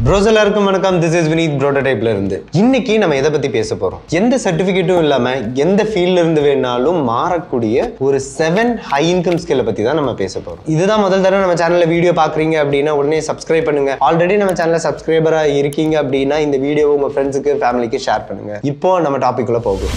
pros எல்லாருக்கும் வணக்கம் this is Vineeth ப்ரோட்டோடைப்ல இருந்து இன்னைக்கு நம்ம எதை பத்தி பேச போறோம் எந்த சர்டிபிகேட்டும் இல்லாம எந்த ஃபீல்ட்ல இருந்து வேணாலும் மாறக்கூடிய ஒரு செவன் ஹை இன்கம் ஸ்கில்லை பத்தி தான் நம்ம பேச போறோம் இதுதான் முதல் தடவை நம்ம சேனல்ல வீடியோ பாக்குறீங்க அப்படின்னா உடனே சப்ஸ்கிரைப் பண்ணுங்க ஆல்ரெடி நம்ம சேனல்ல சப்ஸ்கிரைபரா இருக்கீங்க அப்படின்னா இந்த வீடியோ உங்க ஃப்ரெண்ட்ஸுக்கு ஃபேமிலிக்கு ஷேர் பண்ணுங்க இப்போ நம்ம டாபிக் உள்ள போகும்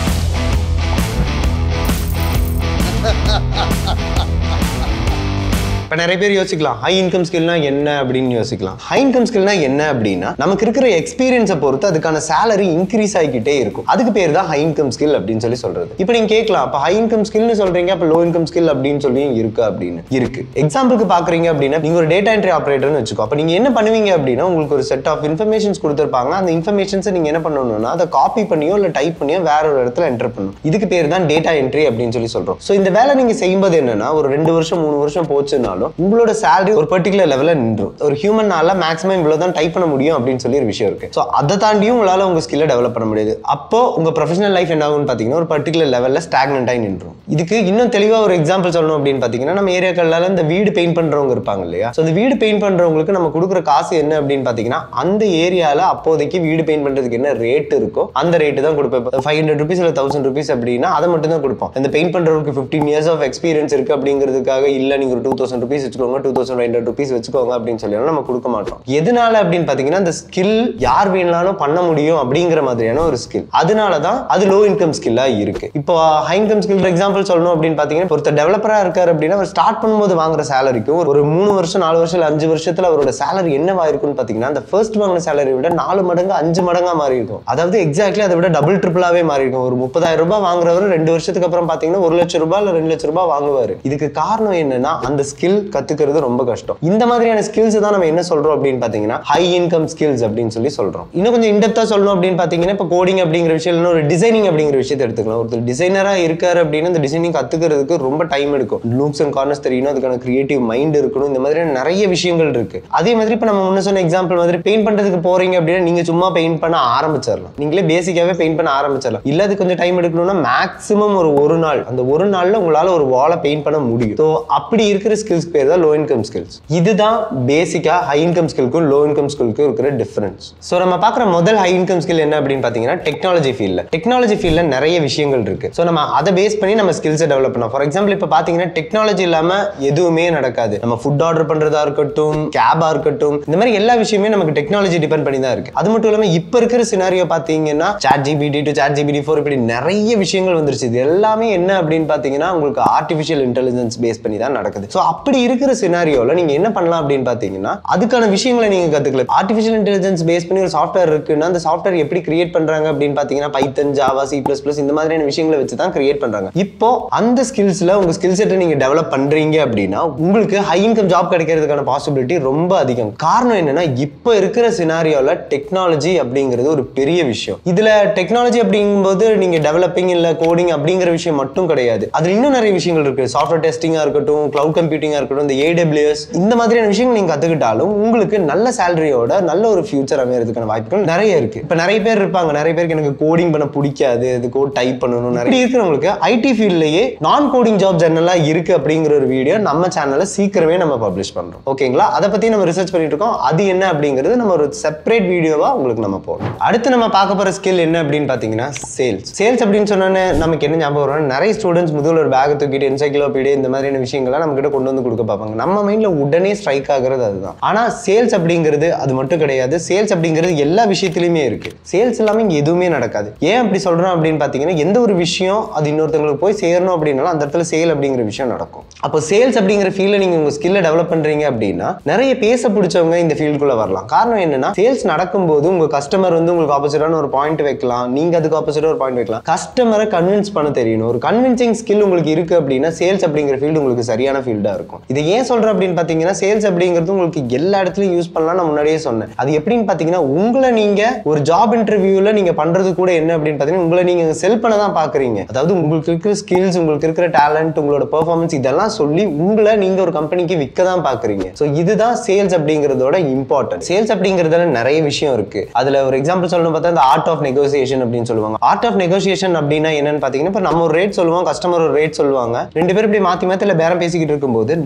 இப்போ நிறைய பேர் யோசிக்கலாம் ஹை இன்கம் ஸ்கில்னா என்ன அப்படின்னு யோசிக்கலாம் ஹை இன்கம் ஸ்கில்னா என்ன அப்படின்னா நமக்கு இருக்கிற எக்ஸ்பீரியன்ஸை பொறுத்து அதுக்கான சேலரி இன்க்ரீஸ் ஆகிக்கிட்டே இருக்கும் அதுக்கு பேர் தான் ஹை இன்கம் ஸ்கில் அப்படின்னு சொல்லி சொல்றது இப்போ நீங்க கேட்கலாம் அப்போ ஹை இன்கம் ஸ்கில்னு சொல்றீங்க அப்போ லோ இன்கம் ஸ்கில் அப்படின்னு சொல்லி இருக்கு அப்படின்னு இருக்கு எக்ஸாம்பிளுக்கு பாக்குறீங்க அப்படின்னா நீங்க ஒரு டேட்டா என்ட்ரி ஆப்ரேட்டர்னு வச்சுக்கோ அப்போ நீங்க என்ன பண்ணுவீங்க அப்படின்னா உங்களுக்கு ஒரு செட் ஆஃப் இன்ஃபர்மேஷன்ஸ் கொடுத்துருப்பாங்க அந்த இன்ஃபர்மேஷன்ஸை நீங்க என்ன பண்ணணும்னா அதை காப்பி பண்ணியோ இல்லை டைப் பண்ணியோ வேற ஒரு இடத்துல என்டர் பண்ணணும் இதுக்கு பேர் தான் டேட்டா என்ட்ரி அப்படின்னு சொல்லி சொல்றோம் ஸோ இந்த வேலை நீங்க செய்யும்போது என்னன்னா ஒரு ரெண்டு வருஷம் மூணு வருஷம் போச்சுனாலும் உங்களோட சேலரி ஒரு பர்டிகுலர் லெவலில் நின்றும் ஒரு ஹியூமனால மேக்ஸிமம் இவ்வளோ தான் டைப் பண்ண முடியும் அப்படின்னு சொல்லி ஒரு விஷயம் இருக்கு ஸோ அதை தாண்டியும் உங்களால் உங்க ஸ்கில்லை டெவலப் பண்ண முடியாது அப்போ உங்க ப்ரொஃபஷனல் லைஃப் என்ன ஆகும்னு பார்த்தீங்கன்னா ஒரு பர்டிகுலர் லெவலில் ஸ்டாக்னண்ட் ஆகி நின்றும் இதுக்கு இன்னும் தெளிவாக ஒரு எக்ஸாம்பிள் சொல்லணும் அப்படின்னு பார்த்தீங்கன்னா நம்ம ஏரியாக்கள்ல இந்த வீடு பெயிண்ட் பண்றவங்க இருப்பாங்க இல்லையா ஸோ இந்த வீடு பெயிண்ட் பண்றவங்களுக்கு நம்ம கொடுக்குற காசு என்ன அப்படின்னு பார்த்தீங்கன்னா அந்த ஏரியாவில் அப்போதைக்கு வீடு பெயிண்ட் பண்றதுக்கு என்ன ரேட் இருக்கோ அந்த ரேட்டு தான் கொடுப்பேன் ஃபைவ் ஹண்ட்ரட் ருபீஸ் இல்லை தௌசண்ட் ருபீஸ் அப்படின்னா அதை மட்டும் தான் கொடுப்போம் இந்த பெயிண்ட் பண்றவருக்கு ஃபிஃப்டீன் இயர்ஸ் ஆஃப் எக்ஸ்பீரியன்ஸ் இருக்கு அப்படிங்கிறதுக்காக இல்லை நீங்க ஒரு டூ தௌசண்ட் ருபீஸ் வச்சுக்கோங்க டூ தௌசண்ட் ஹண்ட்ரட் ருபீஸ் வச்சுக்கோங்க அப்படின்னு சொல்லி நம்ம கொடுக்க மாட்டோம் எதனால அப்படின்னு பார்த்தீங்கன்னா இந்த ஸ்கில் யார் வேணாலும் பண்ண முடியும் அப்படிங்கிற மாதிரியான ஒரு ஸ்கில் அதனால தான் அது லோ இன்கம் ஸ்கில்லா இருக்கு இப்போ ஹை இன்கம் ஸ்கில் எக்ஸாம்பிள் சொல்லணும் அப்படின்னு பார்த்தீங்கன்னா ஒருத்தர் டெவலப்பரா இருக்காரு அப்படின்னா அவர் ஸ்டார்ட் பண்ணும்போது வாங்குற சேலரிக்கும் ஒரு மூணு வருஷம் நாலு வருஷம் இல்லை அஞ்சு வருஷத்துல அவரோட சேலரி என்னவா இருக்குன்னு பார்த்தீங்கன்னா அந்த ஃபர்ஸ்ட் வாங்கின சேலரி விட நாலு மடங்கு அஞ்சு மடங்கா மாறி இருக்கும் அதாவது எக்ஸாக்ட்லி அதை விட டபுள் ட்ரிபிளாவே மாறி இருக்கும் ஒரு முப்பதாயிரம் ரூபாய் வாங்குறவர் ரெண்டு வருஷத்துக்கு அப்புறம் பார்த்தீங்கன்னா ஒரு லட்சம் ரூபாய் இல்லை ரெண்டு லட்சம் ரூபாய் வாங்குவார் இதுக்கு காரணம் என்னன்னா அந்த ஸ்கில் கத்துக்கிறது ரொம்ப கஷ்டம் இந்த மாதிரியான ஸ்கில்ஸ் தான் நம்ம என்ன சொல்றோம் அப்படின்னு பார்த்தீங்கன்னா ஹை இன்கம் ஸ்கில்ஸ் அப்படின்னு சொல்லி சொல்றோம் இன்னும் கொஞ்சம் இன்டெப்தா சொல்லணும் அப்படின்னு பார்த்தீங்கன்னா இப்போ கோடிங் அப்படிங்கிற விஷயம் இல்லைன்னா ஒரு டிசைனிங் அப்படிங்கிற விஷயத்தை எடுத்துக்கலாம் ஒருத்தர் டிசைனரா இருக்காரு அப்படின்னு இந்த டிசைனிங் கத்துக்கிறதுக்கு ரொம்ப டைம் எடுக்கும் லூக்ஸ் அண்ட் கார்னர்ஸ் தெரியணும் அதுக்கான கிரியேட்டிவ் மைண்ட் இருக்கணும் இந்த மாதிரியான நிறைய விஷயங்கள் இருக்கு அதே மாதிரி இப்போ நம்ம முன்ன சொன்ன எக்ஸாம்பிள் மாதிரி பெயிண்ட் பண்றதுக்கு போறீங்க அப்படின்னா நீங்க சும்மா பெயிண்ட் பண்ண ஆரம்பிச்சிடலாம் நீங்களே பேசிக்காவே பெயிண்ட் பண்ண ஆரம்பிச்சிடலாம் இல்ல அது கொஞ்சம் டைம் எடுக்கணும்னா மேக்ஸிமம் ஒரு ஒரு நாள் அந்த ஒரு நாள்ல உங்களால ஒரு வாலை பெயிண்ட் பண்ண முடியும் ஸோ அப்படி இருக்கிற ஸ்கில்ஸ் பேர் தான் லோ இன்கம் ஸ்கில்ஸ் இதுதான் பேசிக்கா ஹை இன்கம் ஸ்கில்க்கும் லோ இன்கம் ஸ்கில்க்கும் இருக்கிற டிஃபரன்ஸ் ஸோ நம்ம பார்க்குற முதல் ஹை இன்கம் ஸ்கில் என்ன அப்படின்னு பார்த்தீங்கன்னா டெக்னாலஜி ஃபீல்டில் டெக்னாலஜி ஃபீல்டில் நிறைய விஷயங்கள் இருக்கு ஸோ நம்ம அதை பேஸ் பண்ணி நம்ம ஸ்கில்ஸை டெவலப் பண்ணலாம் ஃபார் எக்ஸாம்பிள் இப்போ பார்த்தீங்கன்னா டெக்னாலஜி இல்லாமல் எதுவுமே நடக்காது நம்ம ஃபுட் ஆர்டர் பண்ணுறதா இருக்கட்டும் கேபா இருக்கட்டும் இந்த மாதிரி எல்லா விஷயமே நமக்கு டெக்னாலஜி டிபெண்ட் பண்ணி தான் இருக்கு அது மட்டும் இல்லாமல் இப்போ இருக்கிற சினாரியோ பார்த்தீங்கன்னா ChatGPT to ChatGPT four இப்படி நிறைய விஷயங்கள் வந்துருச்சு இது எல்லாமே என்ன அப்படின்னு பார்த்தீங்கன்னா உங்களுக்கு ஆர்டிஃபிஷியல் இன்டெலிஜென்ஸ் பேஸ் பண்ணி தான் நடக்குது ஸோ அப்படி இருக்கிற சினாரியோவில் நீங்கள் என்ன பண்ணலாம் அப்படின்னு பார்த்தீங்கன்னா அதுக்கான விஷயங்களை நீங்கள் கற்றுக்கலாம் ஆர்டிஃபிஷியல் இன்டெலிஜென்ஸ் பேஸ் பண்ணி ஒரு சாஃப்ட்வேர் இருக்குன்னா அந்த சாஃப்ட்வேர் எப்படி கிரியேட் பண்ணுறாங்க அப்படின்னு பார்த்தீங்கன்னா Python Java C plus plus இந்த மாதிரியான விஷயங்களை வச்சு தான் கிரியேட் பண்ணுறாங்க இப்போ அந்த ஸ்கில்ஸில் உங்கள் ஸ்கில் செட்டை நீங்கள் டெவலப் பண்ணுறீங்க அப்படின்னா உங்களுக்கு ஹை இன்கம் ஜாப் கிடைக்கிறதுக்கான பாசிபிலிட்டி ரொம்ப அதிகம் காரணம் என்னன்னா இப்போ இருக்கிற சினாரியோவில் டெக்னாலஜி அப்படிங்கிறது ஒரு பெரிய விஷயம் இதுல டெக்னாலஜி அப்படிங்கும்போது நீங்க டெவலப்பிங் இல்ல கோடிங் அப்படிங்கிற விஷயம் மட்டும் கிடையாது அதுல இன்னும் நிறைய விஷயங்கள் இருக்கு சாஃப்ட்வேர் டெஸ்டிங்கா இருக்கட்டும் கிளவுட் கம்ப்யூட்டிங்கா இருக்கட்டும் இந்த ஏடபிள்யூஎஸ் இந்த மாதிரியான விஷயங்கள் நீங்க கத்துக்கிட்டாலும் உங்களுக்கு நல்ல சேலரியோட நல்ல ஒரு ஃபியூச்சர் அமையறதுக்கான வாய்ப்புகள் நிறைய இருக்கு இப்ப நிறைய பேர் இருப்பாங்க நிறைய பேருக்கு எனக்கு கோடிங் பண்ண பிடிக்காது இது கோட் டைப் பண்ணணும் நிறைய இருக்கிறவங்களுக்கு ஐடி ஃபீல்ட்லயே நான் கோடிங் ஜாப் ஜெனரலா இருக்கு அப்படிங்கிற ஒரு வீடியோ நம்ம சேனல்ல சீக்கிரமே நம்ம பப்ளிஷ் பண்றோம் ஓகேங்களா அதை பத்தி நம்ம ரிசர்ச் பண்ணிட்டு இருக்கோம் அது என்ன அப்படிங்கிறது நம்ம ஒரு செப்பரேட் வீடியோவா உங்களுக்கு நம்ம போடுறோம் அடுத்து நம்ம பார்க்க போற ஸ்கில் என்ன அப்படின்னு பாத்தீங்கன்னா சேல்ஸ் சேல்ஸ் அப்படின்னு சொன்னோன்னே நமக்கு என்ன ஞாபகம் வரும் நிறைய ஸ்டூடெண்ட்ஸ் முதல்ல ஒரு பேக் தூக்கிட்டு என்சைக்ளோபீடியா இந்த மாதிரியான விஷயங்கள்லாம் நம்ம கிட்ட கொண்டு வந்து கொடுக்க பார்ப்பாங்க நம்ம மைண்ட்ல உடனே ஸ்ட்ரைக் ஆகுறது அதுதான் ஆனா சேல்ஸ் அப்படிங்கிறது அது மட்டும் கிடையாது சேல்ஸ் அப்படிங்கிறது எல்லா விஷயத்திலுமே இருக்கு சேல்ஸ் இல்லாம இங்க எதுவுமே நடக்காது ஏன் அப்படி சொல்றோம் அப்படின்னு பாத்தீங்கன்னா எந்த ஒரு விஷயம் அது இன்னொருத்தவங்களுக்கு போய் சேரணும் அப்படின்னாலும் அந்த இடத்துல சேல் அப்படிங்கிற விஷயம் நடக்கும் அப்போ சேல்ஸ் அப்படிங்கிற ஃபீல்ட்ல நீங்க உங்க ஸ்கில்லை டெவலப் பண்றீங்க அப்படின்னா நிறைய பேச பிடிச்சவங்க இந்த ஃபீல்டுக்குள்ள வரலாம் காரணம் என்னன்னா சேல்ஸ் நடக்கும்போது உங்க கஸ்டமர் வந்து உங்களுக்கு ஆப்போசிட்டான ஒரு பாயிண்ட் வைக்கலாம் நீங்க அதுக்கு ஆப்போசிட்டா ஒரு பாயிண்ட் வைக்கலாம் கஸ்டமரை கன்வின்ஸ் பண்ண தெரியணும் ஒரு கன்வின்சிங் ஸ்கில் உங்களுக்கு இருக்கு அப்படின்னா சேல்ஸ் அப்படிங்கிற ஃபீல்டு உங்களுக்கு சரியான ஃபீல்டா இருக்கும் இது ஏன் சொல்றேன் அப்படின்னு பாத்தீங்கன்னா சேல்ஸ் அப்படிங்கிறது உங்களுக்கு எல்லா இடத்துலயும் யூஸ் பண்ணலாம் நான் முன்னாடியே சொன்னேன் அது எப்படின்னு பாத்தீங்கன்னா உங்களை நீங்க ஒரு ஜாப் இன்டர்வியூல நீங்க பண்றது கூட என்ன அப்படின்னு பாத்தீங்கன்னா உங்களை நீங்க செல் பண்ண தான் பாக்குறீங்க அதாவது உங்களுக்கு இருக்கிற ஸ்கில்ஸ் உங்களுக்கு இருக்கிற டேலண்ட் உங்களோட பெர்ஃபார்மன்ஸ் இதெல்லாம் சொல்லி உங்களை நீங்க ஒரு கம்பெனிக்கு விற்க தான் பாக்குறீங்க ஸோ இதுதான் சேல்ஸ் அப்படிங்கிறதோட இம்பார்ட்டன்ட் சேல்ஸ் அப்படிங்கிறதுல நிறைய விஷயம் இருக்கு அதுல ஒரு எக்ஸாம்பிள் சொல்லணும் பார்த்தா இந்த ஆர்ட் ஆஃப் நெகோசியேஷன் அப்படின்னு சொல்லுவாங்க ஆர்ட் ஆஃப் நெகோசியேஷன் அப்படின்னா என்னன்னு பாத்தீங்கன்னா இப்போ நம்ம ஒரு ரேட் சொல்லுவோம் கஸ்டமர் ஒரு ரேட் சொல்லுவாங்க ரெண்டு பேரும் இப்படி மாத்தி மாத்தி இல்ல பேரம் பேசிக்கிட்டு இருக்கும்போது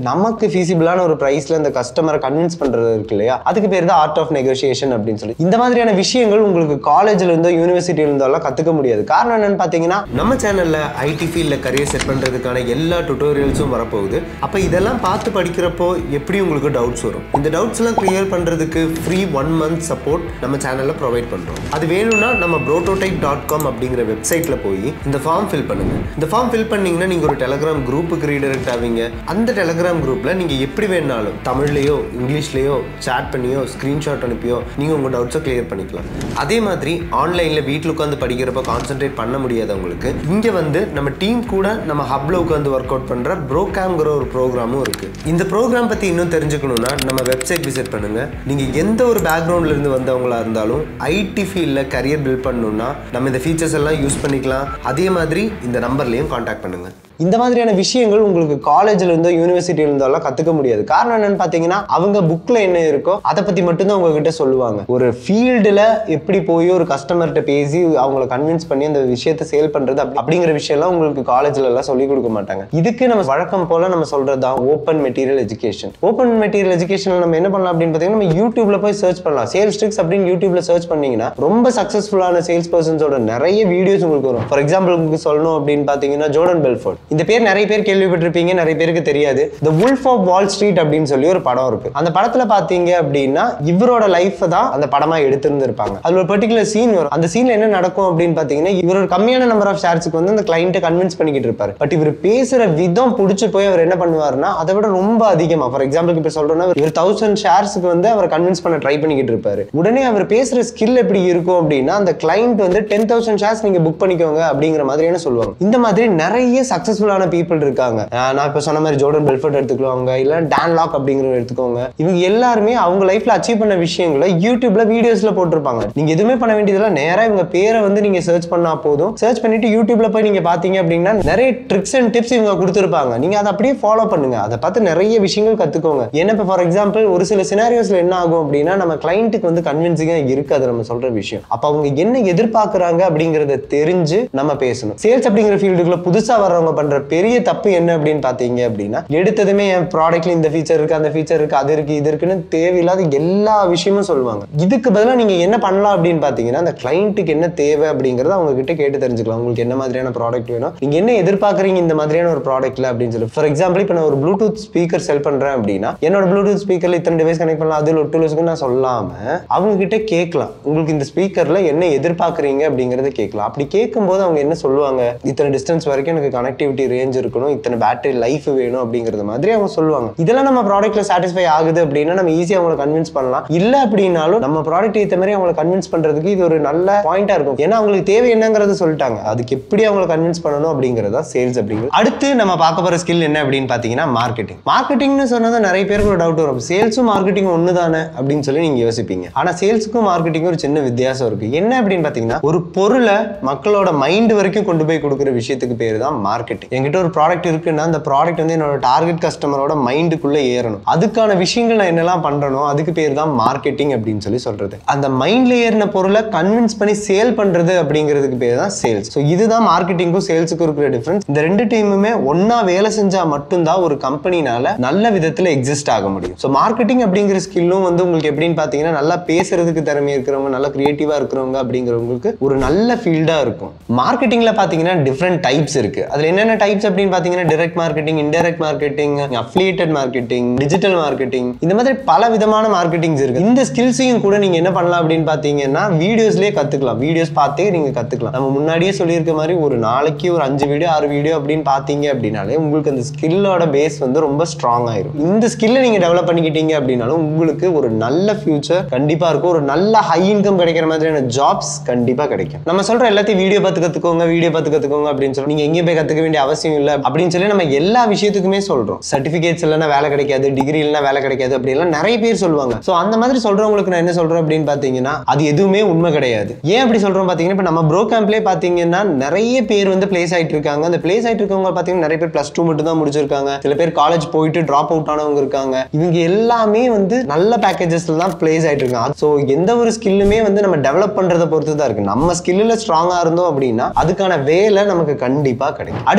நமக்கு ஃபீசிபிளான ஒரு ப்ரைஸ்ல அந்த கஸ்டமரை கன்வின்ஸ் பண்றது இருக்கு இல்லையா அதுக்கு பேர் தான் ஆர்ட் ஆஃப் நெகோசியேஷன் அப்படின்னு சொல்லி இந்த மாதிரியான விஷயங்கள் உங்களுக்கு காலேஜ்ல இருந்தோ யூனிவர்சிட்டியில இருந்தோ எல்லாம் கத்துக்க முடியாது காரணம் என்னன்னு பாத்தீங்கன்னா நம்ம சேனல்ல ஐடி ஃபீல்ட்ல கரியர் செட் பண்றதுக்கான எல்லா டுட்டோரியல்ஸும் வரப்போகுது அப்ப இதெல்லாம் பார்த்து படிக்கிறப்போ எப்படி உங்களுக்கு டவுட்ஸ் வரும் இந்த டவுட்ஸ் எல்லாம் கிளியர் பண்றதுக்கு ஃப்ரீ ஒன் மந்த் சப்போர்ட் நம்ம சேனல்ல ப்ரொவைட் பண்றோம் அது வேணும்னா நம்ம ப்ரோட்டோடைப் டாட் காம் அப்படிங்கிற வெப்சைட்ல போய் இந்த ஃபார்ம் ஃபில் பண்ணுங்க இந்த ஃபார்ம் ஃபில் பண்ணீங்கன்னா நீங்க ஒரு டெலகிராம் குரூப்புக்கு ரீடைரக்ட் ஆவீங்க அந்த டெலகிராம் குரூப்ல நீங்க எப்படி வேணாலும் தமிழ்லயோ இங்கிலீஷ்லயோ சேட் பண்ணியோ ஸ்கிரீன்ஷாட் அனுப்பியோ நீங்க உங்க டவுட்ஸை கிளியர் பண்ணிக்கலாம் அதே மாதிரி ஆன்லைன்ல வீட்டில் உட்காந்து படிக்கிறப்ப கான்சென்ட்ரேட் பண்ண முடியாதவங்களுக்கு இங்க வந்து நம்ம டீம் கூட நம்ம ஹப்ல உட்காந்து ஒர்க் அவுட் பண்ற ப்ரோகாம்ங்கிற ஒரு ப்ரோக்ராமும் இருக்கு இந்த ப்ரோக்ராம் பத்தி இன்னும் தெரிஞ்சுக்கணும்னா நம்ம வெப்சைட் விசிட் பண்ணுங்க நீங்க எந்த ஒரு பேக்ரவுண்ட்ல இருந்து வந்தவங்களா இருந்தாலும் ஐடி ஃபீல்ட்ல கரியர் பில்ட் பண்ணணும்னா நம்ம இந்த ஃபீச்சர்ஸ் எல்லாம் யூஸ் பண்ணிக்கலாம் அதே மாதிரி இந்த நம்பர்லயும் காண்டாக்ட் பண்ணுங்க இந்த மாதிரியான விஷயங்கள் உங்களுக்கு காலேஜ்ல இருந்தோ யூனிவர்சிட்டியில இருந்தோ எல்லாம் கத்துக்க முடியாது காரணம் என்னன்னு பாத்தீங்கன்னா அவங்க புக்ல என்ன இருக்கோ அதை பத்தி மட்டும்தான் உங்ககிட்ட சொல்லுவாங்க ஒரு ஃபீல்டுல எப்படி போய் ஒரு கஸ்டமர்கிட்ட பேசி அவங்கள கன்வின்ஸ் பண்ணி அந்த விஷயத்தை சேல் பண்றது அப்படி- அப்படிங்கிற விஷயம்லாம் உங்களுக்கு காலேஜ்ல எல்லாம் சொல்லி கொடுக்க மாட்டாங்க இதுக்கு நம்ம வழக்கம் போல நம்ம சொல்றது தான் open material education open material எஜுகேஷன்ல நம்ம என்ன பண்ணலாம் அப்படின்னு பாத்தீங்கன்னா நம்ம யூடியூப்ல போய் சர்ச் பண்ணலாம் சேல்ஸ் ட்ரிக்ஸ் அப்படின்னு யூடியூப்ல சர்ச் பண்ணீங்கன்னா ரொம்ப சக்சஸ்ஃபுல்லான சேல்ஸ் பர்சன்ஸோட நிறைய வீடியோஸ் உங்களுக்கு வரும் ஃபார் எக்ஸாம்பிள் உங்களுக்கு சொல்லணும் அப்படின்னு பாத்தீங்கன்னா ஜோர்டன் பெல்ஃபோர்ட் இந்த பேர் நிறைய பேர் கேள்விப்பட்டிருப்பீங்க நிறைய பேருக்கு தெரியாது the Wolf of wall street அப்படின்னு சொல்லி ஒரு படம் இருக்கு அந்த படத்துல பாத்தீங்க அப்படின்னா இவரோட லைஃப் தான் அந்த படமா எடுத்திருந்திருப்பாங்க அதுல ஒரு பர்டிகுலர் சீன் வரும் அந்த சீன்ல என்ன நடக்கும் அப்படின்னு பாத்தீங்கன்னா இவர் ஒரு கம்மியான நம்பர் ஆஃப் ஷேர்ஸ்க்கு வந்து அந்த கிளைண்ட்டை கன்வின்ஸ் பண்ணிக்கிட்டு இருப்பாரு பட் இவர் பேசுற விதம் பிடிச்சி போய் அவர் என்ன பண்ணுவாருன்னா அதை விட ரொம்ப அதிகமா ஃபார் எக்ஸாம்பிள் இப்ப சொல்றோம்னா இவர் தௌசண்ட் ஷேர்ஸ்க்கு வந்து அவர் கன்வின்ஸ் பண்ண ட்ரை பண்ணிக்கிட்டு இருப்பாரு உடனே அவர் பேசுற ஸ்கில் எப்படி இருக்கும் அப்படின்னா அந்த கிளைண்ட் வந்து டென் தௌசண்ட் ஷேர்ஸ் நீங்க புக் பண்ணிக்கோங்க அப்படிங்கிற மாதிரியான சொல்லுவாங்க இந்த மாதிரி நிறைய சக்சஸ்ஃபுல்லான பீப்புள் இருக்காங்க அஹ் நான் இப்ப சொன்ன மாதிரி ஜோர்டன் பெல்ஃபர்ட் எடுத்துக்கோங்க இல்ல டான் லாக் அப்படிங்கிறவங்க எடுத்துக்கோங்க இவங்க எல்லாருமே அவங்க லைஃப்ல அச்சீவ் பண்ண விஷயங்களை யூடியூப்ல வீடியோஸ்ல போட்டிருப்பாங்க நீங்க எதுவுமே பண்ண வேண்டியதுல நேரா இவங்க பேரை வந்து நீங்க சர்ச் பண்ணா போதும் சர்ச் பண்ணிட்டு யூடியூப்ல போய் நீங்க பாத்தீங்க அப்படின்னா நிறைய ட்ரிக்ஸ் அண்ட் டிப்ஸ் இவங்க கொடுத்துருப்பாங்க நீங்க அதை அப்படியே ஃபாலோ பண்ணுங்க அதை பார்த்து நிறைய விஷயங்கள் கத்துக்கோங்க ஏன்னா இப்போ ஃபார் எக்ஸாம்பிள் ஒரு சில சினாரியோஸ்ல என்ன ஆகும் அப்படின்னா நம்ம கிளைண்ட்டுக்கு வந்து கன்வின்சிங்கா இருக்காது நம்ம சொல்ற விஷயம் அப்ப அவங்க என்ன எதிர்பார்க்கறாங்க அப்படிங்கறத தெரிஞ்சு நம்ம பேசணும் சேல்ஸ் அப்படிங்கிற ஃபீல்டுக்குள்ள புதுசா வர்றவங்க பண்ற பெரிய தப்பு என்ன அப்படின்னு பாத்தீங்க அப்படின்னா எடுத்ததுமே என் ப்ராடக்ட்ல இந்த ஃபீச்சர் இருக்கு அந்த ஃபீச்சர் இருக்கு அது இருக்கு இது இருக்குன்னு தேவையில்லாத எல்லா விஷயமும் சொல்லுவாங்க இதுக்கு பதிலா நீங்க என்ன பண்ணலாம் அப்படின்னு பாத்தீங்கன்னா அந்த கிளைண்ட்டுக்கு என்ன தேவை அப்படிங்கறத அவங்க கிட்ட கேட்டு தெரிஞ்சுக்கலாம் உங்களுக்கு என்ன மாதிரியான ப்ராடக்ட் வேணும் நீங்க என்ன எதிர்பார்க்கறீங்க இந்த மாதிரியான ஒரு ப்ராடக்ட்ல அப்படின்னு சொல்லி ஃபார் எக்ஸாம்பிள் இப்போ நான் ஒரு ப்ளூடூத் ஸ்பீக்கர் செல் பண்றேன் அப்படின்னா என்னோட ப்ளூடூத் ஸ்பீக்கர்ல இத்தனை டிவைஸ் கனெக்ட் பண்ணலாம் அதில் ஒரு டூலுஸ்க்கு நான் சொல்லாம அவங்க கிட்ட கேட்கலாம் உங்களுக்கு இந்த ஸ்பீக்கர்ல என்ன எதிர்பார்க்கறீங்க அப்படிங்கறத கேட்கலாம் அப்படி கேட்கும்போது அவங்க என்ன சொல்லுவாங்க இத்தனை டிஸ்டன்ஸ் வரைக்கும் எனக்கு கனெக்டிவிட்டி ரேஞ்ச் இருக்கணும் இத்தனை பேட்டரி லைஃப் வேணும் அப்படிங்கறது மாதிரி அவங்க சொல்லுவாங்க இதெல்லாம் நம்ம ப்ராடக்ட்ல சாட்டிஸ்ஃபை ஆகுது அப்படின்னா நம்ம ஈஸியா அவங்களை கன்வின்ஸ் பண்ணலாம் இல்ல அப்படின்னாலும் நம்ம ப்ராடக்ட் ஏற்ற மாதிரி அவங்களை கன்வின்ஸ் பண்றதுக்கு இது ஒரு நல்ல பாயிண்டா இருக்கும் ஏன்னா அவங்களுக்கு தேவை என்னங்கிறது சொல்லிட்டாங்க அதுக்கு எப்படி அவங்களை கன்வின்ஸ் பண்ணணும் அப்படிங்கறதா சேல்ஸ் அப்படிங்கிறது அடுத்து நம்ம பார்க்க போற ஸ்கில் என்ன அப்படின்னு பாத்தீங்கன்னா மார்க்கெட்டிங் மார்க்கெட்டிங்னு சொன்னது நிறைய பேருக்கு ஒரு டவுட் வரும் சேல்ஸும் மார்க்கெட்டிங் ஒன்று தானே அப்படின்னு சொல்லி நீங்க யோசிப்பீங்க ஆனா சேல்ஸுக்கும் மார்க்கெட்டிங்கும் ஒரு சின்ன வித்தியாசம் இருக்கு என்ன அப்படின்னு பாத்தீங்கன்னா ஒரு பொருளை மக்களோட மைண்ட் வரைக்கும் கொண்டு போய் கொடுக்குற விஷயத்துக்கு பேர் தான் மார்க்கெட்டிங் என்கிட்ட ஒரு ப்ராடக்ட் இருக்குன்னா அந்த ப்ராடக்ட் வந்து என்னோட டார்கெட் கஸ்டமரோட மைண்டுக்குள்ள ஏறணும் அதுக்கான விஷயங்கள் நான் என்னெல்லாம் பண்றனோ அதுக்கு பேர் தான் மார்க்கெட்டிங் அப்படின்னு சொல்லி சொல்றது அந்த மைண்ட்ல ஏறின பொருளை கன்வின்ஸ் பண்ணி சேல் பண்றது அப்படிங்கிறதுக்கு பேர் தான் சேல்ஸ் ஸோ இதுதான் மார்க்கெட்டிங்கும் சேல்ஸுக்கும் இருக்கிற டிஃபரன்ஸ் இந்த ரெண்டு டீமுமே ஒண்ணா வேலை செஞ்சா மட்டும்தான் ஒரு கம்பெனினால நல்ல விதத்துல எக்ஸிஸ்ட் ஆக முடியும் ஸோ மார்க்கெட்டிங் அப்படிங்கிற ஸ்கில்லும் வந்து உங்களுக்கு எப்படின்னு பார்த்தீங்கன்னா நல்லா பேசுறதுக்கு திறமை இருக்கிறவங்க நல்லா கிரியேட்டிவா இருக்கிறவங்க அப்படிங்கிறவங்களுக்கு ஒரு நல்ல ஃபீல்டா இருக்கும் மார்க்கெட்டிங்ல பார்த்தீங்கன்னா டிஃப்ரெண்ட் டைப்ஸ் இருக்கு அதுல என்னென்ன டைப்ஸ் அப்படின்னு பார்த்தீங்கன்னா direct marketing indirect marketing affiliated marketing digital marketing இந்த மாதிரி பல விதமான மார்க்கெட்டிங்ஸ் இருக்கு இந்த ஸ்கில்ஸையும் கூட நீங்க என்ன பண்ணலாம் அப்படின்னு பார்த்தீங்கன்னா வீடியோஸ்லயே கத்துக்கலாம் வீடியோஸ் பார்த்தே நீங்க கத்துக்கலாம் நம்ம முன்னாடியே சொல்லியிருக்க மாதிரி ஒரு நாளைக்கு ஒரு அஞ்சு வீடியோ ஆறு வீடியோ அப்படின்னு பார்த்தீங்க அப்படின்னாலே உங்களுக்கு அந்த ஸ்கில்லோட பேஸ் வந்து ரொம்ப ஸ்ட்ராங் ஆயிரும் இந்த ஸ்கில்லை நீங்க டெவலப் பண்ணிக்கிட்டீங்க அப்படின்னாலும் உங்களுக்கு ஒரு நல்ல ஃபியூச்சர் கண்டிப்பா இருக்கும் ஒரு நல்ல ஹை இன்கம் கிடைக்கிற மாதிரியான ஜாப்ஸ் கண்டிப்பா கிடைக்கும் நம்ம சொல்ற எல்லாத்தையும் வீடியோ பார்த்து கத்துக்கோங்க வீடியோ பார்த்து கத்துக்கோங்க அப்படின்னு சொல்லி நீங்க எங்கேயும் போய் கத்துக்க வேண்டிய அவசியம் இல்லை அப்படின்னு சொல்லி நம்ம எல்லா விஷயத்துக்குமே சொல்றோம் சர்டிபிகேட்ஸ் இல்லைன்னா வேலை கிடைக்காது டிகிரி இல்லைன்னா வேலை கிடைக்காது அப்படின்லாம் நிறைய பேர் சொல்லுவாங்க ஸோ அந்த மாதிரி சொல்றவங்களுக்கு நான் என்ன சொல்றேன் அப்படின்னு பாத்தீங்கன்னா அது எதுவுமே உண்மை கிடையாது ஏன் அப்படி சொல்றோம் பாத்தீங்கன்னா இப்போ நம்ம ப்ரோ கேம்ப்லேயே பாத்தீங்கன்னா நிறைய பேர் வந்து பிளேஸ் ஆயிட்டு இருக்காங்க அந்த பிளேஸ் ஆயிட்டு இருக்கவங்க பாத்தீங்கன்னா நிறைய பேர் பிளஸ் டூ மட்டும் தான் முடிச்சிருக்காங்க சில பேர் காலேஜ் போயிட்டு ட்ராப் அவுட் ஆனவங்க இருக்காங்க இவங்க எல்லாமே வந்து நல்ல பேக்கேஜஸ்ல தான் பிளேஸ் ஆயிட்டு இருக்காங்க ஸோ எந்த ஒரு ஸ்கில்லுமே வந்து நம்ம டெவலப் பண்றதை பொறுத்து தான் இருக்கு நம்ம ஸ்கில்லில் ஸ்ட்ராங்கா இருந்தோம் அப்படின்னா அதுக்கான வேலை நமக்கு கண்டிப்பா கிடைக்கும் அடுத்து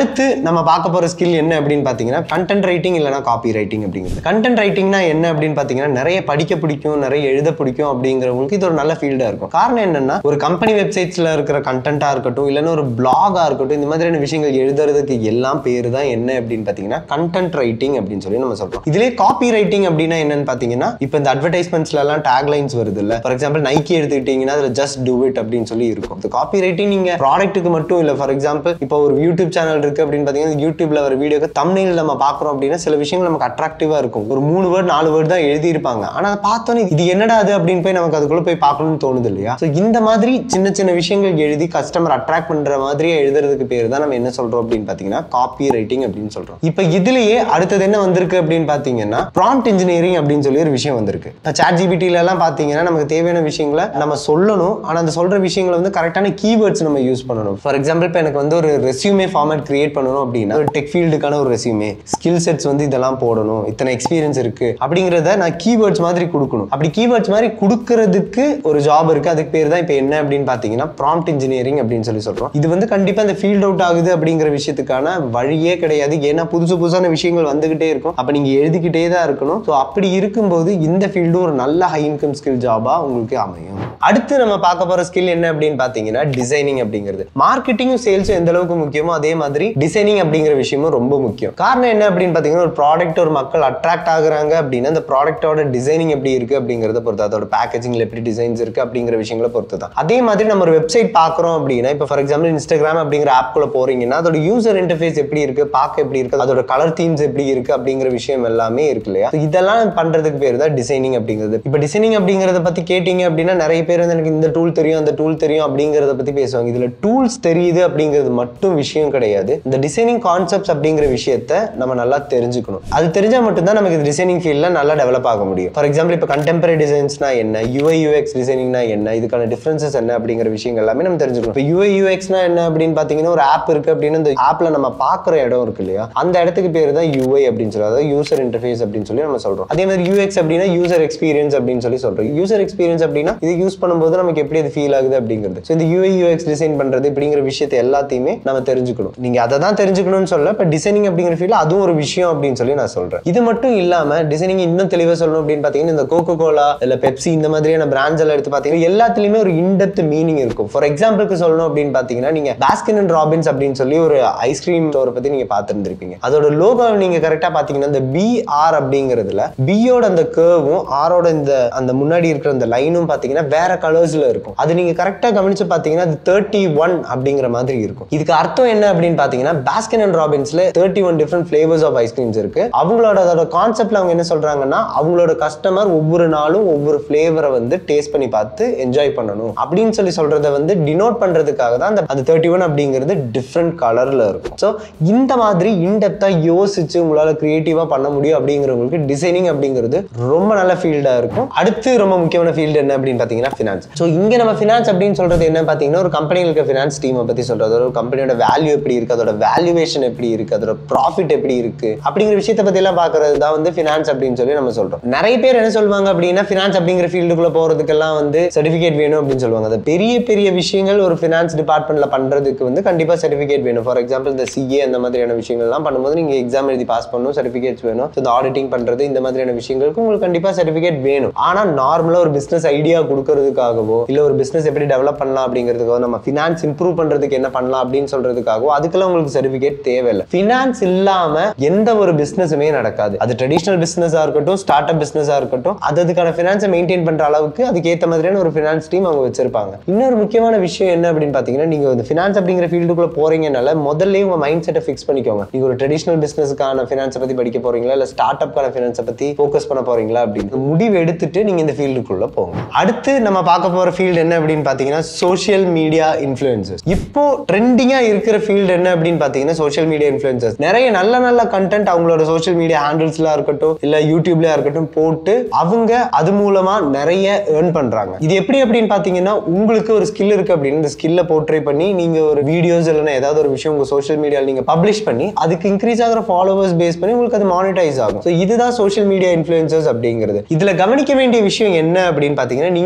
அடுத்து நம்ம பார்க்க போற ஸ்கில் என்ன அப்படின்னு பார்த்தீங்கன்னா கண்டென்ட் ரைட்டிங் இல்லைனா காப்பி ரைட்டிங் அப்படிங்கிறது கண்டென்ட் ரைட்டிங்னா என்ன அப்படின்னு பார்த்தீங்கன்னா நிறைய படிக்க பிடிக்கும் நிறைய எழுத பிடிக்கும் அப்படிங்கிறவங்களுக்கு இது ஒரு நல்ல ஃபீல்டாக இருக்கும் காரணம் என்னன்னா ஒரு கம்பெனி வெப்சைட்ஸ்ல இருக்கிற கண்டென்ட்டாக இருக்கட்டும் இல்லைன்னா ஒரு பிளாகா இருக்கட்டும் இந்த மாதிரியான விஷயங்கள் எழுதுறதுக்கு எல்லாம் பேர் தான் என்ன அப்படின்னு பார்த்தீங்கன்னா கண்டென்ட் ரைட்டிங் அப்படின்னு சொல்லி நம்ம சொல்றோம் இதுலேயே காப்பி ரைட்டிங் அப்படின்னா என்னன்னு பார்த்தீங்கன்னா இப்போ இந்த அட்வர்டைஸ்மெண்ட்ஸ்ல எல்லாம் டேக்லைன்ஸ் வருது இல்ல ஃபார் எக்ஸாம்பிள் நைக்கி எடுத்துக்கிட்டீங்கன்னா அதில் ஜஸ்ட் டூ இட் அப்படின்னு சொல்லி இருக்கும் இந்த காப்பி ரைட்டிங் நீங்க ப்ராடக்ட்டுக்கு மட்டும் இல்லை ஃபார் எக்ஸாம்பிள் இப்போ ஒரு யூடியூப் சேனல் இருக்கு அப்படின்னு பார்த்தீங்கன்னா யூடியூப்ல வர வீடியோக்கு தமிழில் நம்ம பார்க்குறோம் அப்படின்னா சில விஷயங்கள் நமக்கு அட்ராக்டிவா இருக்கும் ஒரு மூணு வேர்ட் நாலு வேர்ட் தான் எழுதியிருப்பாங்க ஆனா அதை பார்த்தோன்னே இது என்னடா அது அப்படின்னு போய் நமக்கு அதுக்குள்ள போய் பார்க்கணும்னு தோணுது இல்லையா ஸோ இந்த மாதிரி சின்ன சின்ன விஷயங்கள் எழுதி கஸ்டமர் அட்ராக்ட் பண்ற மாதிரியே எழுதுறதுக்கு பேர் தான் நம்ம என்ன சொல்றோம் அப்படின்னு பார்த்தீங்கன்னா காப்பி ரைட்டிங் அப்படின்னு சொல்றோம் இப்போ இதுலயே அடுத்தது என்ன வந்திருக்கு அப்படின்னு பார்த்தீங்கன்னா ப்ராம்ப்ட் இன்ஜினியரிங் அப்படின்னு சொல்லி ஒரு விஷயம் வந்திருக்கு இப்போ சாட் ஜிபிடில எல்லாம் பார்த்தீங்கன்னா நமக்கு தேவையான விஷயங்களை நம்ம சொல்லணும் ஆனா அந்த சொல்ற விஷயங்களை வந்து கரெக்டான கீவேர்ட்ஸ் நம்ம யூஸ் பண்ணணும் ஃபார் எக்ஸாம்பிள் இப்போ எனக்கு வந்து ஒரு ரெஸ்யூமே ஃபார்மேட் கிரியேட் பண்ணணும் அப்படின்னா ஒரு டெக் ஃபீல்டுக்கான ஒரு ரெஸ்யூமே ஸ்கில் செட்ஸ் வந்து இதெல்லாம் போடணும் இத்தனை எக்ஸ்பீரியன்ஸ் இருக்கு அப்படிங்கிறத நான் கீவேர்ட்ஸ் மாதிரி கொடுக்கணும் அப்படி கீவேர்ட்ஸ் மாதிரி கொடுக்கறதுக்கு ஒரு ஜாப் இருக்கு அதுக்கு பேர் தான் இப்போ என்ன அப்படின்னு பார்த்தீங்கன்னா ப்ராம்ப்ட் இன்ஜினியரிங் அப்படின்னு சொல்லி சொல்றோம் இது வந்து கண்டிப்பா இந்த ஃபீல்ட் அவுட் ஆகுது அப்படிங்கிற விஷயத்துக்கான வழியே கிடையாது ஏன்னா புதுசு புதுசான விஷயங்கள் வந்துகிட்டே இருக்கும் அப்ப நீங்க எழுதிக்கிட்டே தான் இருக்கணும் ஸோ அப்படி இருக்கும்போது இந்த ஃபீல்டு ஒரு நல்ல ஹை இன்கம் ஸ்கில் ஜாபா உங்களுக்கு அமையும் அடுத்து நம்ம பார்க்க போற ஸ்கில் என்ன அப்படின்னு பார்த்தீங்கன்னா டிசைனிங் அப்படிங்கிறது மார்க்கெட்டிங்கும் சேல்ஸும் எந்த அளவுக்கு முக்கியமோ அதே மாதிரி டிசைனிங் அப்படிங்கிற விஷயமும் ரொம்ப முக்கியம் காரணம் என்ன அப்படின்னு பார்த்தீங்கன்னா ஒரு ப்ராடக்ட் ஒரு மக்கள் அட்ராக்ட் ஆகுறாங்க அப்படின்னா அந்த ப்ராடக்ட்டோட டிசைனிங் எப்படி இருக்கு அப்படிங்கிறத பொறுத்து அதோட பேக்கேஜிங்ல எப்படி டிசைன்ஸ் இருக்கு அப்படிங்கிற விஷயங்களை பொறுத்து தான் அதே மாதிரி நம்ம ஒரு வெப்சைட் பார்க்குறோம் அப்படின்னா இப்போ ஃபார் எக்ஸாம்பிள் இன்ஸ்டாகிராம் அப்படிங்கிற ஆப்குள்ள போறீங்கன்னா அதோட யூசர் இன்டர்ஃபேஸ் எப்படி இருக்கு பார்க்க எப்படி இருக்கு அதோட கலர் தீம்ஸ் எப்படி இருக்கு அப்படிங்கிற விஷயம் எல்லாமே இருக்கு இல்லையா So இதெல்லாம் பண்றதுக்கு பேர் தான் டிசைனிங் அப்படிங்கிறது இப்போ டிசைனிங் அப்படிங்கிறத பத்தி கேட்டீங்க அப்படின்னா நிறைய பேர் வந்து எனக்கு இந்த டூல் தெரியும் அந்த டூல் தெரியும் அப்படிங்கிறத பத்தி பேசுவாங்க இதுல டூல்ஸ் தெரியுது அப்படிங்கிறது மட்டும் விஷயம் கிடையாது இந்த டிசைனிங் கான்செப்ட்ஸ் அப்படிங்கிற விஷயத்த நம்ம நல்லா தெரிஞ்சுக்கணும் அது தெரிஞ்சா மட்டும்தான் நமக்கு டிசைனிங் ஃபீல்ட்ல நல்லா டெவலப் ஆக முடியும் ஃபார் எக்ஸாம்பிள் இப்போ கண்டெம்பரரி டிசைன்ஸ்னா என்ன யூஐ யூஎக்ஸ் டிசைனிங்னா என்ன இதுக்கான டிஃபரன்சஸ் என்ன அப்படிங்கிற விஷயங்கள் எல்லாமே நம்ம தெரிஞ்சுக்கணும் இப்போ யூஐ யூஎக்ஸ்னா என்ன அப்படின்னு பார்த்தீங்கன்னா ஒரு ஆப் இருக்கு அப்படின்னு இந்த ஆப்ல நம்ம பார்க்குற இடம் இருக்கு இல்லையா அந்த இடத்துக்கு பேர் தான் யூஐ அப்படின்னு சொல்லி அதாவது யூசர் இன்டர்ஃபேஸ் அப்படின்னு சொல்லி நம்ம சொல்றோம் அதே மாதிரி யூஎக்ஸ் அப்படின்னா யூசர் எக்ஸ்பீரியன்ஸ் அப்படின்னு சொல்லி சொல்றோம் யூசர் எக்ஸ்பீரியன்ஸ் அப்படின்னா இது யூஸ் பண்ணும்போது நமக்கு எப்படி அது ஃபீல் ஆகுது அப்படிங்கிறது ஸோ இந்த யூஐ யூஎக்ஸ் டிசைன் பண்றது இப்படிங்கிற விஷயத்தை எல்லாத்தையுமே நம்ம தெரிஞ்சுக்கணும் நீங்க அதை தான் தெரிஞ்சுக்கணும்னு சொல்ல இப்போ டிசைனிங் அப்படிங்கிற ஃபீல்ட் அதுவும் ஒரு விஷயம் அப்படின்னு சொல்லி நான் சொல்றேன் இது மட்டும் இல்லாம டிசைனிங் இன்னும் தெளிவாக சொல்லணும் அப்படின்னு பார்த்தீங்கன்னா இந்த கோகோ கோலா இல்ல பெப்சி இந்த மாதிரியான பிராண்ட்ஸ் எல்லாம் எடுத்து பார்த்தீங்கன்னா எல்லாத்துலயுமே ஒரு இன்டெப்த் மீனிங் இருக்கும் ஃபார் எக்ஸாம்பிளுக்கு சொல்லணும் அப்படின்னு பார்த்தீங்கன்னா நீங்க பாஸ்கின் அண்ட் ராபின்ஸ் அப்படின்னு சொல்லி ஒரு ஐஸ்கிரீம் ஸ்டோரை பத்தி நீங்க பார்த்துருந்துருப்பீங்க அதோட லோகோ நீங்க கரெக்டா பாத்தீங்கன்னா இந்த பி ஆர் அப்படிங்கிறதுல பியோட அந்த கேர்வும் ஆரோட இந்த அந்த முன்னாடி இருக்கிற அந்த லைனும் பாத்தீங்கன்னா வேற கலர்ஸ்ல இருக்கும் அது நீங்க கரெக்டா கவனிச்சு பாத்தீங்கன்னா அது தேர்ட்டி ஒன் அப்படிங்கிற மாதிரி இருக்கும் இதுக்கு அர்த்தம் என்ன அப்படின்னு பாத்தீங்கன்னா பாஸ்கின் அண்ட் ராபின்ஸ்ல thirty one different flavours of ஐஸ்கிரீம்ஸ் இருக்கு அவங்களோட அதோட கான்செப்ட்ல அவங்க என்ன சொல்றாங்கன்னா அவங்களோட கஸ்டமர் ஒவ்வொரு நாளும் ஒவ்வொரு ஃபிளேவரை வந்து டேஸ்ட் பண்ணி பார்த்து என்ஜாய் பண்ணணும் அப்படின்னு சொல்லி சொல்றத வந்து டினோட் பண்றதுக்காக தான் அந்த அந்த தேர்ட்டி ஒன் அப்படிங்கிறது டிஃப்ரெண்ட் கலர்ல இருக்கும் ஸோ இந்த மாதிரி இன்டெப்தா யோசிச்சு உங்களால கிரியேட்டிவா பண்ண முடியும் அப்படிங்கிறவங்களுக்கு டிசைனிங் அப்படிங்கிறது ரொம்ப நல்ல ஃபீல்டா இருக்கும் அடுத்து ரொம்ப முக்கியமான ஃபீல்டு என்ன அப்படின்னு பாத்தீங்கன்னா ஃபினான்ஸ் ஸோ இங்க நம்ம ஃபினான்ஸ் அப்படின்னு சொல்றது என்ன பாத்தீங்கன்னா ஒரு கம்பெனியில் இருக்க ஃபினான்ஸ் டீமை பத்தி சொல்றது ஒரு கம்பெனியோட வேல்யூ எப்படி இருக்கு அதோட வேல்யூவேஷன் எப்படி இருக்கு அதோட ப்ராஃபிட் எப்படி இருக்கு அப்படிங்கிற விஷயத்தை பத்தி எல்லாம் பாக்குறது தான் வந்து ஃபினான்ஸ் அப்படின்னு சொல்லி நம்ம சொல்றோம் நிறைய பேர் என்ன சொல்லுவாங்க அப்படின்னா ஃபினான்ஸ் அப்படிங்கிற ஃபீல்டுக்குள்ள போறதுக்கெல்லாம் வந்து சர்டிஃபிகேட் வேணும் அப்படின்னு சொல்லுவாங்க அது பெரிய பெரிய விஷயங்கள் ஒரு ஃபினான்ஸ் டிபார்ட்மெண்ட்ல பண்றதுக்கு வந்து கண்டிப்பா சர்டிஃபிகேட் வேணும் ஃபார் எக்ஸாம்பிள் இந்த சிஏ அந்த மாதிரியான விஷயங்கள்லாம் பண்ணும்போது நீங்க எக்ஸாம் எழுதி பாஸ் பண்ணணும் சர்டிஃபிகேட்ஸ் வேணும் ஸோ இந்த ஆடிட்டிங் பண்றது இந்த மாதிரியான விஷயங்களுக்கு உங்களுக்கு கண்டிப்பா சர்டிஃபிகேட் வேணும் ஆனா நார்மலா ஒரு பிசினஸ் ஐடியா கொடுக்கறதுக்காகவோ இல்ல ஒரு பிசினஸ் எப்படி டெவலப் பண்ணலாம் அப்படிங்கிறதுக்காக நம்ம ஃபினான்ஸ் இம்ப்ரூவ் பண்றதுக்கு என்ன பண்ணலாம் அப்படின்னு சொல்றதுக்காகவோ அதுக்கெல்லாம் உங்களுக்கு சர்டிஃபிகேட் தேவையில்லை ஃபினான்ஸ் இல்லாம எந்த ஒரு பிசினஸுமே நடக்காது அது ட்ரெடிஷனல் பிசினஸா இருக்கட்டும் ஸ்டார்ட் அப் பிசினஸா இருக்கட்டும் அது அதுக்கான ஃபினான்ஸை மெயின்டைன் பண்ற அளவுக்கு அதுக்கு ஏத்த மாதிரியான ஒரு ஃபினான்ஸ் டீம் அவங்க வச்சிருப்பாங்க இன்னொரு முக்கியமான விஷயம் என்ன அப்படின்னு பாத்தீங்கன்னா நீங்க இந்த ஃபினான்ஸ் அப்படிங்கிற ஃபீல்டுக்குள்ள போறீங்கனால முதல்ல உங்க மைண்ட் செட்டை ஃபிக்ஸ் பண்ணிக்கோங்க நீங்க ஒரு ட்ரெடிஷனல் பிசினஸ்க்கான ஃபினான்ஸை பத்தி படிக்க போறீங்களா இல்ல ஸ்டார்ட் அப்கான ஃபினான்ஸை பத்தி ஃபோக்கஸ் பண்ண போறீங்களா அப்படின்னு முடிவு எடுத்துட்டு நீங்க இந்த ஃபீல்டுக்குள்ள போங்க அடுத்து நம்ம பார்க்க போற ஃபீல்டு என்ன அப்படின்னு பாத்தீங்கன்னா சோஷியல் மீடியா இன்ஃபுளுசர்ஸ் இப்போ ட்ரெண்டிங்கா இருக்கிற ஃபீல்டு என்ன அப்படின்னு பாத்தீங்கன்னா சோஷியல் மீடியா இன்ஃபுளுசர்ஸ் நிறைய நல்ல நல்ல கண்டென்ட் அவங்களோட சோஷியல் மீடியா ஹேண்டில்ஸ்லாம் இருக்கட்டும் இல்ல யூடியூப்ல இருக்கட்டும் போட்டு அவங்க அது மூலமா நிறைய ஏர்ன் பண்றாங்க இது எப்படி அப்படின்னு பாத்தீங்கன்னா உங்களுக்கு ஒரு ஸ்கில் இருக்கு அப்படின்னு இந்த ஸ்கில்ல போர்ட்ரே பண்ணி நீங்க ஒரு வீடியோஸ் இல்லைன்னா ஏதாவது ஒரு விஷயம் உங்க சோஷியல் மீடியால நீங்க பப்ளிஷ் பண்ணி அதுக்கு இன்க்ரீஸ் ஆகிற ஃபாலோவர்ஸ் பேஸ் பண்ணி உங்களுக்கு அது மானிட்டைஸ் ஆகும் ஸோ இதுதான் சோஷியல் மீடியா இன்ஃபுளுசர்ஸ் அப்படிங்கிறது இதுல கவனிக்க வேண்டிய விஷயம் என்ன அப்படின்னு பாத்தீங்கன்னா நீங்க கொடுக்குற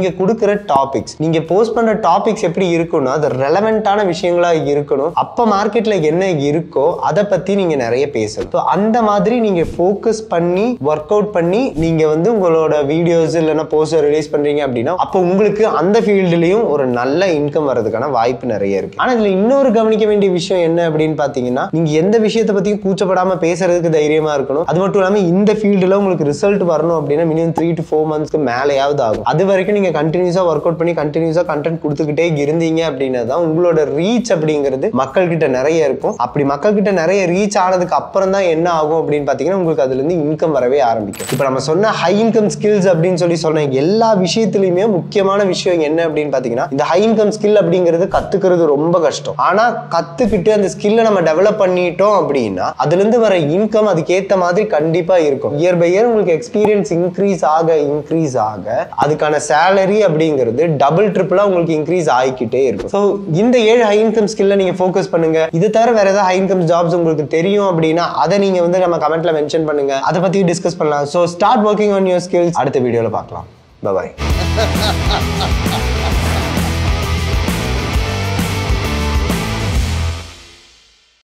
கொடுக்குற டாபிக்ஸ் நீங்க போஸ்ட் பண்ற டாபிக்ஸ் எப்படி இருக்கும்னா அது ரெலவெண்டான விஷயங்களா இருக்கணும் அப்ப மார்க்கெட்ல என்ன இருக்கோ அதை பத்தி நீங்க நிறைய பேசணும் So, அந்த மாதிரி நீங்க ஃபோக்கஸ் பண்ணி ஒர்க் அவுட் பண்ணி நீங்க வந்து உங்களோட வீடியோஸ் இல்லைன்னா போஸ்டர் ரிலீஸ் பண்றீங்க அப்படின்னா அப்போ உங்களுக்கு அந்த ஃபீல்டுலயும் ஒரு நல்ல இன்கம் வர்றதுக்கான வாய்ப்பு நிறைய இருக்கு ஆனா இதுல இன்னொரு கவனிக்க வேண்டிய விஷயம் என்ன அப்படின்னு பாத்தீங்கன்னா நீங்க எந்த விஷயத்தை பத்தியும் கூச்சப்படாம பேசுறதுக்கு தைரியமா இருக்கணும் அது மட்டும் இல்லாம இந்த ஃபீல்டுல உங்களுக்கு ரிசல்ட் வரணும் அப்படின்னா மினிமம் த்ரீ டு ஃபோர் மந்த்ஸ்க்கு மேலேயாவது ஆகும் அது வரைக்கும் நீங்க கண்டினியூஸா ஒர்க் அவுட் பண்ணி கண்டினியூஸா கண்டென்ட் கொடுத்துக்கிட்டே இருந்தீங்க அப்படின்னா தான் உங்களோட ரீச் அப்படிங்கிறது மக்கள் கிட்ட நிறைய இருக்கும் அப்படி மக்கள் கிட்ட நிறைய ரீச் ஆனதுக்கு அப்புறம் தான் என்ன ஆகும் அப்படின்னு பாத்தீங்கன்னா உங்களுக்கு அதுல இருந்து இன்கம் வரவே ஆரம்பிக்கும் இப்போ நம்ம சொன்ன ஹை இன்கம் ஸ்கில்ஸ் அப்படின்னு சொல்லி சொன்ன எல்லா விஷயத்துலயுமே முக்கியமான விஷயம் என்ன அப்படின்னு பாத்தீங்கன்னா இந்த ஹை இன்கம் ஸ்கில் அப்படிங்கிறது கத்துக்கிறது ரொம்ப கஷ்டம் ஆனா கத்துக்கிட்டு அந்த ஸ்கில்லை நம்ம டெவலப் பண்ணிட்டோம் அப்படின்னா அதுல இருந்து வர இன்கம் அதுக்கேத்த மாதிரி கண்டிப்பா இருக்கும் இயர் பை இயர் உங்களுக்கு எக்ஸ்பீரியன்ஸ் இன்க்ரீஸ் ஆக இன்க்ரீஸ் ஆக அதுக்கான சேலரி அப்படிங்கிறது டபுள் ட்ரிபிளா உங்களுக்கு இன்க்ரீஸ் ஆகிக்கிட்டே இருக்கும் ஸோ இந்த ஏழு ஹை இன்கம் ஸ்கில்ல நீங்க ஃபோக்கஸ் பண்ணுங்க இது தவிர வேற ஏதாவது ஹை இன்கம் ஜாப்ஸ் உங்களுக்கு தெரியும் அப்படின்னா அதை நீங்க வந்து நம்ம கமெண்ட்ல மென்ஷன் பண்ணுங்க அதை பத்தி டிஸ்கஸ் பண்ணலாம் so start working on your skills அடுத்த வீடியோல பார்க்கலாம் பாய்